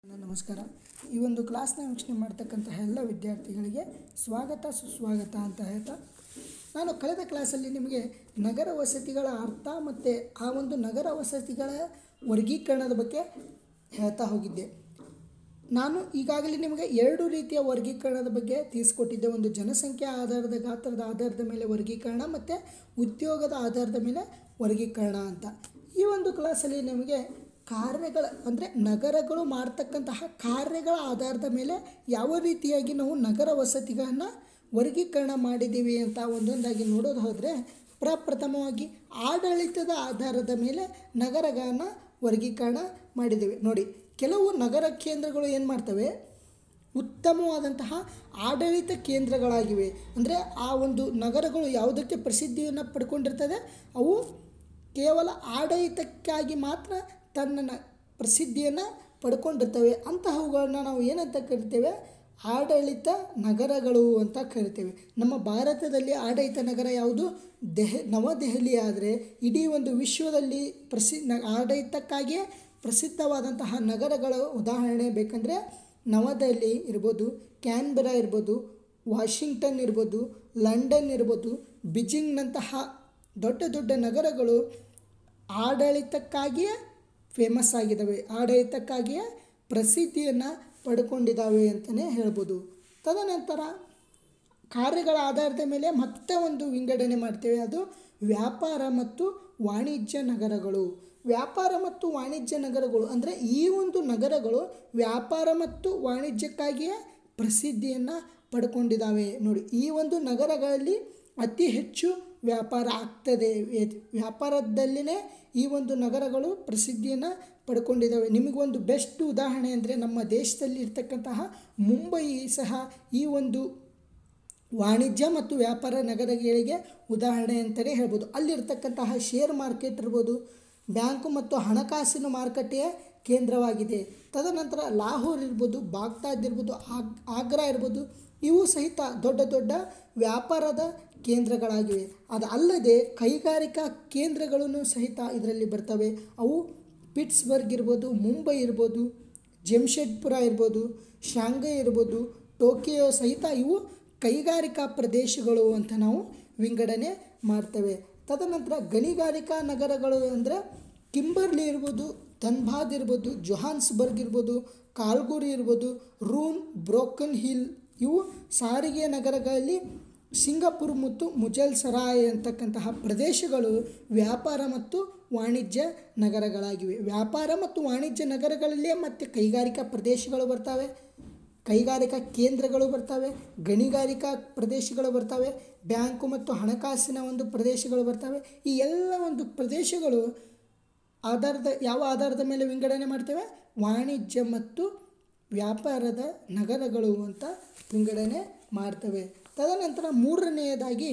ನಮಸ್ಕಾರ ಈ ಒಂದು ಕ್ಲಾಸ್ನ ವೀಕ್ಷಣೆ ಮಾಡ್ತಕ್ಕಂತಹ ಎಲ್ಲ ವಿದ್ಯಾರ್ಥಿಗಳಿಗೆ ಸ್ವಾಗತ ಸುಸ್ವಾಗತ ಅಂತ ಹೇಳ್ತಾ ನಾನು ಕಳೆದ ಕ್ಲಾಸಲ್ಲಿ ನಿಮಗೆ ನಗರ ವಸತಿಗಳ ಅರ್ಥ ಮತ್ತು ಆ ಒಂದು ನಗರ ವಸತಿಗಳ ವರ್ಗೀಕರಣದ ಬಗ್ಗೆ ಹೇಳ್ತಾ ಹೋಗಿದ್ದೆ ನಾನು ಈಗಾಗಲೇ ನಿಮಗೆ ಎರಡು ರೀತಿಯ ವರ್ಗೀಕರಣದ ಬಗ್ಗೆ ತಿಳಿಸ್ಕೊಟ್ಟಿದ್ದೆ ಒಂದು ಜನಸಂಖ್ಯಾ ಆಧಾರದ ಗಾತ್ರದ ಆಧಾರದ ಮೇಲೆ ವರ್ಗೀಕರಣ ಮತ್ತು ಉದ್ಯೋಗದ ಆಧಾರದ ಮೇಲೆ ವರ್ಗೀಕರಣ ಅಂತ ಈ ಒಂದು ಕ್ಲಾಸಲ್ಲಿ ನಿಮಗೆ ಕಾರ್ಯಗಳ ಅಂದರೆ ನಗರಗಳು ಮಾಡ್ತಕ್ಕಂತಹ ಕಾರ್ಯಗಳ ಆಧಾರದ ಮೇಲೆ ಯಾವ ರೀತಿಯಾಗಿ ನಾವು ನಗರ ವಸತಿಗಳನ್ನು ವರ್ಗೀಕರಣ ಮಾಡಿದ್ದೀವಿ ಅಂತ ಒಂದೊಂದಾಗಿ ನೋಡೋದು ಹೋದರೆ ಪ್ರಪ್ರಥಮವಾಗಿ ಆಡಳಿತದ ಆಧಾರದ ಮೇಲೆ ನಗರಗಳನ್ನು ವರ್ಗೀಕರಣ ಮಾಡಿದ್ದೇವೆ ನೋಡಿ ಕೆಲವು ನಗರ ಕೇಂದ್ರಗಳು ಏನು ಮಾಡ್ತವೆ ಉತ್ತಮವಾದಂತಹ ಆಡಳಿತ ಕೇಂದ್ರಗಳಾಗಿವೆ ಅಂದರೆ ಆ ಒಂದು ನಗರಗಳು ಯಾವುದಕ್ಕೆ ಪ್ರಸಿದ್ಧಿಯನ್ನು ಪಡ್ಕೊಂಡಿರ್ತದೆ ಅವು ಕೇವಲ ಆಡಳಿತಕ್ಕಾಗಿ ಮಾತ್ರ ತನ್ನ ನ- ಪ್ರಸಿದ್ಧಿಯನ್ನು ಪಡ್ಕೊಂಡಿರ್ತವೆ ಅಂತಹವುಗಳನ್ನ ನಾವು ಏನಂತ ಕರಿತೇವೆ ಆಡಳಿತ ನಗರಗಳು ಅಂತ ಕರಿತೇವೆ ನಮ್ಮ ಭಾರತದಲ್ಲಿ ಆಡಳಿತ ನಗರ ಯಾವುದು ದೆಹ ನವದೆಹಲಿ ಆದರೆ ಇಡೀ ಒಂದು ವಿಶ್ವದಲ್ಲಿ ಪ್ರಸಿ ನ ಆಡಳಿತಕ್ಕಾಗಿಯೇ ಪ್ರಸಿದ್ಧವಾದಂತಹ ನಗರಗಳ ಉದಾಹರಣೆ ಬೇಕಂದರೆ ನವದೆಹಲಿ ಇರ್ಬೋದು ಕ್ಯಾನ್ಬೆರಾ ಇರ್ಬೋದು ವಾಷಿಂಗ್ಟನ್ ಇರ್ಬೋದು ಲಂಡನ್ ಇರ್ಬೋದು ಬಿಜಿಂಗ್ನಂತಹ ದೊಡ್ಡ ದೊಡ್ಡ ನಗರಗಳು ಆಡಳಿತಕ್ಕಾಗಿಯೇ ಫೇಮಸ್ ಆಗಿದ್ದಾವೆ ಆಡಳಿತಕ್ಕಾಗಿಯೇ ಪ್ರಸಿದ್ಧಿಯನ್ನು ಪಡ್ಕೊಂಡಿದ್ದಾವೆ ಅಂತಲೇ ಹೇಳ್ಬೋದು ತದನಂತರ ಕಾರ್ಯಗಳ ಆಧಾರದ ಮೇಲೆ ಮತ್ತೆ ಒಂದು ವಿಂಗಡಣೆ ಮಾಡ್ತೇವೆ ಅದು ವ್ಯಾಪಾರ ಮತ್ತು ವಾಣಿಜ್ಯ ನಗರಗಳು ವ್ಯಾಪಾರ ಮತ್ತು ವಾಣಿಜ್ಯ ನಗರಗಳು ಅಂದರೆ ಈ ಒಂದು ನಗರಗಳು ವ್ಯಾಪಾರ ಮತ್ತು ವಾಣಿಜ್ಯಕ್ಕಾಗಿಯೇ ಪ್ರಸಿದ್ಧಿಯನ್ನು ಪಡ್ಕೊಂಡಿದ್ದಾವೆ ನೋಡಿ ಈ ಒಂದು ನಗರಗಳಲ್ಲಿ ಅತಿ ಹೆಚ್ಚು ವ್ಯಾಪಾರ ಆಗ್ತದೆ ವ್ಯ- ವ್ಯಾಪಾರದಲ್ಲಿನೇ ಈ ಒಂದು ನಗರಗಳು ಪ್ರಸಿದ್ಧಿಯನ್ನು ಪಡ್ಕೊಂಡಿದ್ದಾವೆ ನಿಮಗೊಂದು ಬೆಸ್ಟ್ ಉದಾಹರಣೆ ಅಂದರೆ ನಮ್ಮ ದೇಶದಲ್ಲಿ ಇರ್ತಕ್ಕಂತಹ ಮುಂಬೈ ಸಹ ಈ ಒಂದು ವಾಣಿಜ್ಯ ಮತ್ತು ವ್ಯಾಪಾರ ನಗರಗಳಿಗೆ ಉದಾಹರಣೆ ಅಂತಲೇ ಹೇಳ್ಬೋದು ಅಲ್ಲಿರ್ತಕ್ಕಂತಹ ಶೇರ್ ಮಾರ್ಕೆಟ್ ಇರ್ಬೋದು ಬ್ಯಾಂಕು ಮತ್ತು ಹಣಕಾಸಿನ ಮಾರುಕಟ್ಟೆಯ ಕೇಂದ್ರವಾಗಿದೆ ತದನಂತರ ಲಾಹೋರ್ ಇರ್ಬೋದು ಬಾಗ್ದಾದ್ ಇರ್ಬೋದು ಆಗ್ ಆಗ್ರಾ ಇರ್ಬೋದು ಇವು ಸಹಿತ ದೊಡ್ಡ ದೊಡ್ಡ ವ್ಯಾಪಾರದ ಕೇಂದ್ರಗಳಾಗಿವೆ ಅದು ಅಲ್ಲದೆ ಕೈಗಾರಿಕಾ ಕೇಂದ್ರಗಳನ್ನು ಸಹಿತ ಇದರಲ್ಲಿ ಬರ್ತವೆ ಅವು ಪಿಟ್ಸ್ಬರ್ಗ್ ಇರ್ಬೋದು ಮುಂಬೈ ಇರ್ಬೋದು ಜಮ್ಶೆಡ್ಪುರ ಇರ್ಬೋದು ಶಾಂಘೈ ಇರ್ಬೋದು ಟೋಕಿಯೋ ಸಹಿತ ಇವು ಕೈಗಾರಿಕಾ ಪ್ರದೇಶಗಳು ಅಂತ ನಾವು ವಿಂಗಡಣೆ ಮಾಡ್ತೇವೆ ತದನಂತರ ಗಣಿಗಾರಿಕಾ ನಗರಗಳು ಅಂದರೆ ಕಿಂಬರ್ಲಿ ಇರ್ಬೋದು ಧನ್ಬಾದ್ ಇರ್ಬೋದು ಜೊಹಾನ್ಸ್ಬರ್ಗ್ ಇರ್ಬೋದು ಕಾಲ್ಗುರಿ ಇರ್ಬೋದು ರೂನ್ ಬ್ರೋಕನ್ ಹಿಲ್ ಇವು ಸಾರಿಗೆ ನಗರಗಳಲ್ಲಿ ಸಿಂಗಾಪುರ್ ಮತ್ತು ಮುಜಲ್ ಸರಾಯ್ ಅಂತಕ್ಕಂತಹ ಪ್ರದೇಶಗಳು ವ್ಯಾಪಾರ ಮತ್ತು ವಾಣಿಜ್ಯ ನಗರಗಳಾಗಿವೆ ವ್ಯಾಪಾರ ಮತ್ತು ವಾಣಿಜ್ಯ ನಗರಗಳಲ್ಲೇ ಮತ್ತು ಕೈಗಾರಿಕಾ ಪ್ರದೇಶಗಳು ಬರ್ತವೆ ಕೈಗಾರಿಕಾ ಕೇಂದ್ರಗಳು ಬರ್ತವೆ ಗಣಿಗಾರಿಕಾ ಪ್ರದೇಶಗಳು ಬರ್ತವೆ ಬ್ಯಾಂಕು ಮತ್ತು ಹಣಕಾಸಿನ ಒಂದು ಪ್ರದೇಶಗಳು ಬರ್ತವೆ ಈ ಎಲ್ಲ ಒಂದು ಪ್ರದೇಶಗಳು ಆಧಾರದ ಯಾವ ಆಧಾರದ ಮೇಲೆ ವಿಂಗಡಣೆ ಮಾಡ್ತೇವೆ ವಾಣಿಜ್ಯ ಮತ್ತು ವ್ಯಾಪಾರದ ನಗರಗಳು ಅಂತ ವಿಂಗಡಣೆ ಮಾಡ್ತವೆ ತದನಂತರ ಮೂರನೆಯದಾಗಿ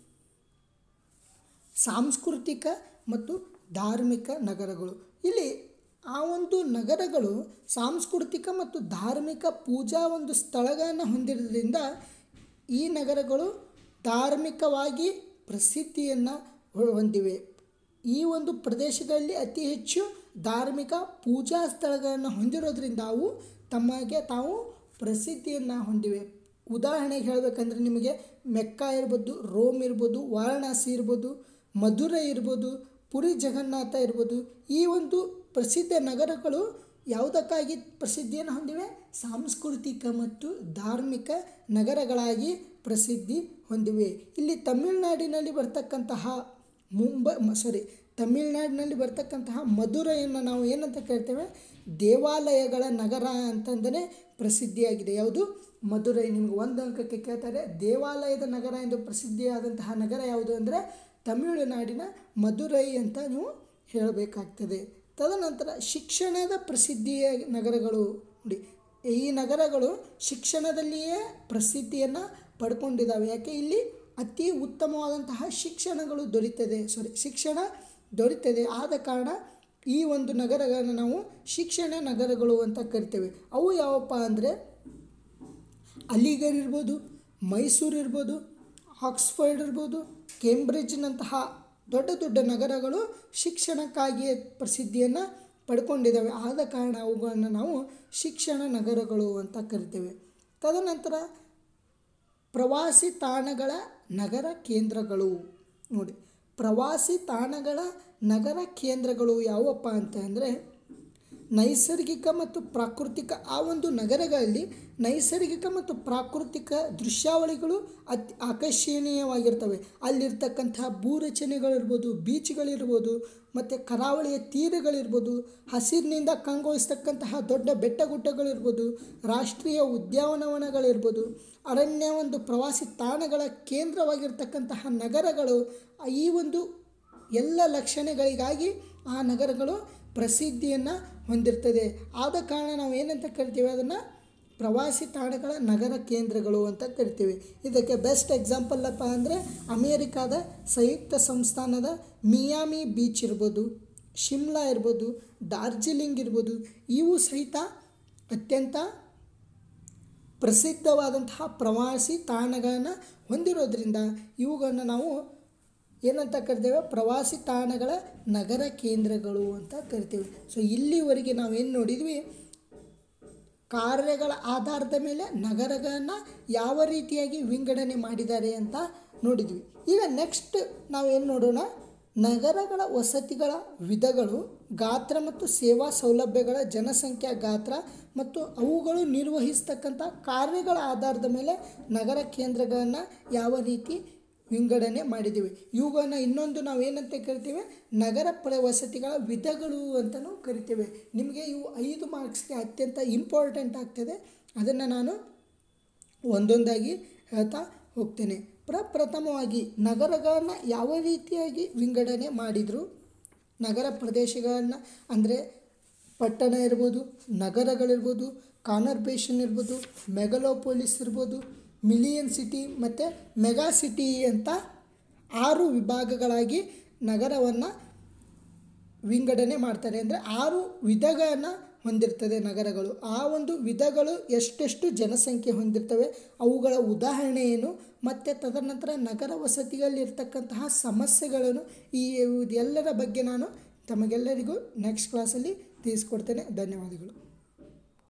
ಸಾಂಸ್ಕೃತಿಕ ಮತ್ತು ಧಾರ್ಮಿಕ ನಗರಗಳು ಇಲ್ಲಿ ಆ ಒಂದು ನಗರಗಳು ಸಾಂಸ್ಕೃತಿಕ ಮತ್ತು ಧಾರ್ಮಿಕ ಪೂಜಾ ಒಂದು ಸ್ಥಳಗಳನ್ನು ಹೊಂದಿರೋದ್ರಿಂದ ಈ ನಗರಗಳು ಧಾರ್ಮಿಕವಾಗಿ ಪ್ರಸಿದ್ಧಿಯನ್ನು ಹೊಂದಿವೆ ಈ ಒಂದು ಪ್ರದೇಶಗಳಲ್ಲಿ ಅತಿ ಹೆಚ್ಚು ಧಾರ್ಮಿಕ ಪೂಜಾ ಸ್ಥಳಗಳನ್ನು ಹೊಂದಿರೋದ್ರಿಂದ ಅವು ತಮಗೆ ತಾವು ಪ್ರಸಿದ್ಧಿಯನ್ನು ಹೊಂದಿವೆ ಉದಾಹರಣೆಗೆ ಹೇಳಬೇಕಂದ್ರೆ ನಿಮಗೆ ಮೆಕ್ಕಾ ಇರ್ಬೋದು ರೋಮ್ ಇರ್ಬೋದು ವಾರಣಾಸಿ ಇರ್ಬೋದು ಮಧುರೈ ಇರ್ಬೋದು ಪುರಿ ಜಗನ್ನಾಥ ಇರ್ಬೋದು ಈ ಒಂದು ಪ್ರಸಿದ್ಧ ನಗರಗಳು ಯಾವುದಕ್ಕಾಗಿ ಪ್ರಸಿದ್ಧಿಯನ್ನು ಹೊಂದಿವೆ ಸಾಂಸ್ಕೃತಿಕ ಮತ್ತು ಧಾರ್ಮಿಕ ನಗರಗಳಾಗಿ ಪ್ರಸಿದ್ಧಿ ಹೊಂದಿವೆ ಇಲ್ಲಿ ತಮಿಳುನಾಡಿನಲ್ಲಿ ಬರ್ತಕ್ಕಂತಹ ಮುಂಬೈ ಸಾರಿ ತಮಿಳುನಾಡಿನಲ್ಲಿ ಬರ್ತಕ್ಕಂತಹ ಮಧುರೈಯನ್ನು ನಾವು ಏನಂತ ಕರಿತೇವೆ ದೇವಾಲಯಗಳ ನಗರ ಅಂತಂದರೆ ಪ್ರಸಿದ್ಧಿಯಾಗಿದೆ ಯಾವುದು ಮಧುರೈ ನಿಮ್ಗೆ ಒಂದು ಅಂಕಕ್ಕೆ ಕೇಳ್ತಾರೆ ದೇವಾಲಯದ ನಗರ ಎಂದು ಪ್ರಸಿದ್ಧಿಯಾದಂತಹ ನಗರ ಯಾವುದು ಅಂದರೆ ತಮಿಳುನಾಡಿನ ಮಧುರೈ ಅಂತ ನೀವು ಹೇಳಬೇಕಾಗ್ತದೆ ತದನಂತರ ಶಿಕ್ಷಣದ ಪ್ರಸಿದ್ಧಿಯ ನಗರಗಳು ನೋಡಿ ಈ ನಗರಗಳು ಶಿಕ್ಷಣದಲ್ಲಿಯೇ ಪ್ರಸಿದ್ಧಿಯನ್ನು ಪಡ್ಕೊಂಡಿದ್ದಾವೆ ಯಾಕೆ ಇಲ್ಲಿ ಅತಿ ಉತ್ತಮವಾದಂತಹ ಶಿಕ್ಷಣಗಳು ದೊರೀತದೆ ಸಾರಿ ಶಿಕ್ಷಣ ದೊರೀತದೆ ಆದ ಕಾರಣ ಈ ಒಂದು ನಗರಗಳನ್ನು ನಾವು ಶಿಕ್ಷಣ ನಗರಗಳು ಅಂತ ಕರಿತೇವೆ ಅವು ಯಾವಪ್ಪ ಅಂದರೆ ಅಲಿಗಢ್ ಇರ್ಬೋದು ಮೈಸೂರು ಇರ್ಬೋದು ಆಕ್ಸ್ಫರ್ಡ್ ಇರ್ಬೋದು ಕೇಂಬ್ರಿಡ್ಜ್ನಂತಹ ದೊಡ್ಡ ದೊಡ್ಡ ನಗರಗಳು ಶಿಕ್ಷಣಕ್ಕಾಗಿಯೇ ಪ್ರಸಿದ್ಧಿಯನ್ನು ಪಡ್ಕೊಂಡಿದ್ದಾವೆ ಆದ ಕಾರಣ ಅವುಗಳನ್ನು ನಾವು ಶಿಕ್ಷಣ ನಗರಗಳು ಅಂತ ಕರಿತೇವೆ ತದನಂತರ ಪ್ರವಾಸಿ ತಾಣಗಳ ನಗರ ಕೇಂದ್ರಗಳು ನೋಡಿ ಪ್ರವಾಸಿ ತಾಣಗಳ ನಗರ ಕೇಂದ್ರಗಳು ಯಾವಪ್ಪ ಅಂತ ಅಂದರೆ ನೈಸರ್ಗಿಕ ಮತ್ತು ಪ್ರಾಕೃತಿಕ ಆ ಒಂದು ನಗರಗಳಲ್ಲಿ ನೈಸರ್ಗಿಕ ಮತ್ತು ಪ್ರಾಕೃತಿಕ ದೃಶ್ಯಾವಳಿಗಳು ಅತಿ ಆಕರ್ಷಣೀಯವಾಗಿರ್ತವೆ ಅಲ್ಲಿರ್ತಕ್ಕಂತಹ ಭೂರಚನೆಗಳಿರ್ಬೋದು ಬೀಚ್ಗಳಿರ್ಬೋದು ಮತ್ತು ಕರಾವಳಿಯ ತೀರಗಳಿರ್ಬೋದು ಹಸಿರಿನಿಂದ ಕಂಗೊಳಿಸ್ತಕ್ಕಂತಹ ದೊಡ್ಡ ಬೆಟ್ಟಗುಡ್ಡಗಳಿರ್ಬೋದು ರಾಷ್ಟ್ರೀಯ ಉದ್ಯಾನವನಗಳಿರ್ಬೋದು ಅರಣ್ಯ ಒಂದು ಪ್ರವಾಸಿ ತಾಣಗಳ ಕೇಂದ್ರವಾಗಿರ್ತಕ್ಕಂತಹ ನಗರಗಳು ಈ ಒಂದು ಎಲ್ಲ ಲಕ್ಷಣಗಳಿಗಾಗಿ ಆ ನಗರಗಳು ಪ್ರಸಿದ್ಧಿಯನ್ನು ಹೊಂದಿರ್ತದೆ ಆದ ಕಾರಣ ನಾವು ಏನಂತ ಕರಿತೀವಿ ಅದನ್ನು ಪ್ರವಾಸಿ ತಾಣಗಳ ನಗರ ಕೇಂದ್ರಗಳು ಅಂತ ಕರಿತೀವಿ ಇದಕ್ಕೆ ಬೆಸ್ಟ್ ಎಕ್ಸಾಂಪಲ್ ಅಪ್ಪ ಅಂದರೆ ಅಮೇರಿಕಾದ ಸಂಯುಕ್ತ ಸಂಸ್ಥಾನದ ಮಿಯಾಮಿ ಬೀಚ್ ಇರ್ಬೋದು ಶಿಮ್ಲಾ ಇರ್ಬೋದು ಡಾರ್ಜಿಲಿಂಗ್ ಇರ್ಬೋದು ಇವು ಸಹಿತ ಅತ್ಯಂತ ಪ್ರಸಿದ್ಧವಾದಂತಹ ಪ್ರವಾಸಿ ತಾಣಗಳನ್ನು ಹೊಂದಿರೋದ್ರಿಂದ ಇವುಗಳನ್ನು ನಾವು ಏನಂತ ಕರಿತೇವೆ ಪ್ರವಾಸಿ ತಾಣಗಳ ನಗರ ಕೇಂದ್ರಗಳು ಅಂತ ಕರಿತೇವೆ ಸೊ ಇಲ್ಲಿವರೆಗೆ ನಾವೇನು ನೋಡಿದ್ವಿ ಕಾರ್ಯಗಳ ಆಧಾರದ ಮೇಲೆ ನಗರಗಳನ್ನು ಯಾವ ರೀತಿಯಾಗಿ ವಿಂಗಡಣೆ ಮಾಡಿದ್ದಾರೆ ಅಂತ ನೋಡಿದ್ವಿ ಈಗ ನೆಕ್ಸ್ಟ್ ನಾವೇನು ನೋಡೋಣ ನಗರಗಳ ವಸತಿಗಳ ವಿಧಗಳು ಗಾತ್ರ ಮತ್ತು ಸೇವಾ ಸೌಲಭ್ಯಗಳ ಜನಸಂಖ್ಯಾ ಗಾತ್ರ ಮತ್ತು ಅವುಗಳು ನಿರ್ವಹಿಸ್ತಕ್ಕಂಥ ಕಾರ್ಯಗಳ ಆಧಾರದ ಮೇಲೆ ನಗರ ಕೇಂದ್ರಗಳನ್ನು ಯಾವ ರೀತಿ ವಿಂಗಡಣೆ ಮಾಡಿದ್ದೀವಿ ಇವುಗಳನ್ನ ಇನ್ನೊಂದು ನಾವು ಏನಂತ ಕರಿತೀವಿ ನಗರ ಪ್ರ ವಸತಿಗಳ ವಿಧಗಳು ಅಂತಲೂ ಕರಿತೇವೆ ನಿಮಗೆ ಇವು ಐದು ಮಾರ್ಕ್ಸ್ಗೆ ಅತ್ಯಂತ ಇಂಪಾರ್ಟೆಂಟ್ ಆಗ್ತದೆ ಅದನ್ನು ನಾನು ಒಂದೊಂದಾಗಿ ಹೇಳ್ತಾ ಹೋಗ್ತೇನೆ ಪ್ರಪ್ರಥಮವಾಗಿ ನಗರಗಳನ್ನು ಯಾವ ರೀತಿಯಾಗಿ ವಿಂಗಡಣೆ ಮಾಡಿದರು ನಗರ ಪ್ರದೇಶಗಳನ್ನು ಅಂದರೆ ಪಟ್ಟಣ ಇರ್ಬೋದು ನಗರಗಳಿರ್ಬೋದು ಕಾನರ್ಬೇಷನ್ ಇರ್ಬೋದು ಮೆಗಲೋಪೋಲಿಸ್ ಇರ್ಬೋದು ಮಿಲಿಯನ್ ಸಿಟಿ ಮತ್ತು ಮೆಗಾ ಸಿಟಿ ಅಂತ ಆರು ವಿಭಾಗಗಳಾಗಿ ನಗರವನ್ನು ವಿಂಗಡಣೆ ಮಾಡ್ತಾರೆ ಅಂದರೆ ಆರು ವಿಧಗಳನ್ನು ಹೊಂದಿರ್ತದೆ ನಗರಗಳು ಆ ಒಂದು ವಿಧಗಳು ಎಷ್ಟೆಷ್ಟು ಜನಸಂಖ್ಯೆ ಹೊಂದಿರ್ತವೆ ಅವುಗಳ ಉದಾಹರಣೆ ಏನು ಮತ್ತು ತದನಂತರ ನಗರ ವಸತಿಯಲ್ಲಿರ್ತಕ್ಕಂತಹ ಸಮಸ್ಯೆಗಳನ್ನು ಈ ಎಲ್ಲರ ಬಗ್ಗೆ ನಾನು ತಮಗೆಲ್ಲರಿಗೂ ನೆಕ್ಸ್ಟ್ ಕ್ಲಾಸಲ್ಲಿ ತಿಳಿಸ್ಕೊಡ್ತೇನೆ ಧನ್ಯವಾದಗಳು